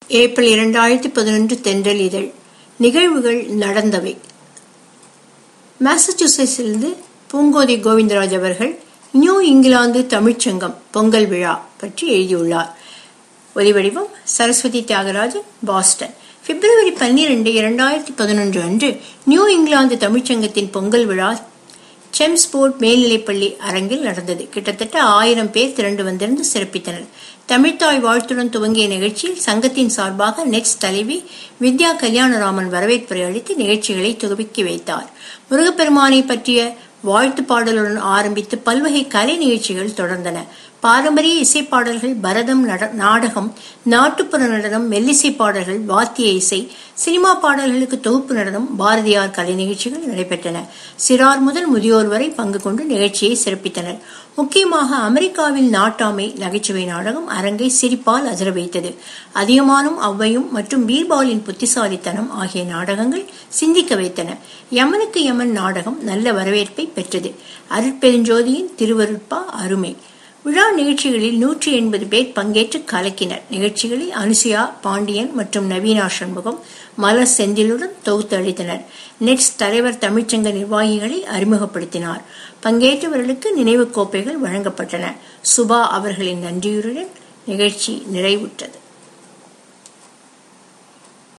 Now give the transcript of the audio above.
April இரண்டாயிரத்தி பதினொன்று தென்றல் இதழ் நிகழ்வுகள் நடந்தவை மாசச்சூசெட்ஸிலிருந்து பூங்கோதை கோவிந்தராஜ் அவர்கள் நியூ இங்கிலாந்து தமிழ்ச்சங்கம் பொங்கல் விழா பற்றி எழுதியுள்ளார் ஒலிவடிவம் சரஸ்வதி தியாகராஜன் பாஸ்டன் பிப்ரவரி பன்னிரண்டு இரண்டாயிரத்தி பதினொன்று அன்று நியூ இங்கிலாந்து தமிழ்ச்சங்கத்தின் பொங்கல் விழா செம்ஸ்போர்ட் மேல்நிலைப்பள்ளி அரங்கில் நடந்தது கிட்டத்தட்ட ஆயிரம் பேர் திரண்டு வந்திருந்து சிறப்பித்தனர் தமிழ்த்தாய் வாழ்த்துடன் துவங்கிய நிகழ்ச்சியில் சங்கத்தின் சார்பாக நெக்ஸ்ட் தலைவி வித்யா கல்யாணராமன் வரவேற்புரை அளித்து நிகழ்ச்சிகளை துவக்கி வைத்தார் முருகப்பெருமானை பற்றிய வாழ்த்து பாடலுடன் ஆரம்பித்து பல்வகை கலை நிகழ்ச்சிகள் தொடர்ந்தன பாரம்பரிய இசைப்பாடல்கள் பரதம் நாடகம் நாட்டுப்புற நடனம் மெல்லிசை பாடல்கள் வாத்திய இசை சினிமா பாடல்களுக்கு தொகுப்பு நடனம் பாரதியார் கலை நிகழ்ச்சிகள் நடைபெற்றன சிறார் முதல் முதியோர் வரை பங்கு கொண்டு நிகழ்ச்சியை சிறப்பித்தனர் முக்கியமாக அமெரிக்காவில் நாட்டாமை நகைச்சுவை நாடகம் அரங்கை சிரிப்பால் அதிர வைத்தது அதிகமானும் அவ்வையும் மற்றும் பீர்பாலின் புத்திசாலித்தனம் ஆகிய நாடகங்கள் சிந்திக்க வைத்தன யமனுக்கு யமன் நாடகம் நல்ல வரவேற்பை பெற்றது அருட்பெருஞ்சோதியின் திருவருட்பா அருமை விழா நிகழ்ச்சிகளில் நூற்றி எண்பது பேர் பங்கேற்று கலக்கினர் நிகழ்ச்சிகளில் அனுசுயா பாண்டியன் மற்றும் நவீனா சண்முகம் மலர் செந்திலுடன் தொகுத்து அளித்தனர் நெட்ஸ் தலைவர் தமிழ்ச்சங்க நிர்வாகிகளை அறிமுகப்படுத்தினார் பங்கேற்றவர்களுக்கு நினைவு கோப்பைகள் வழங்கப்பட்டன சுபா அவர்களின் நன்றியுடன் நிகழ்ச்சி நிறைவுற்றது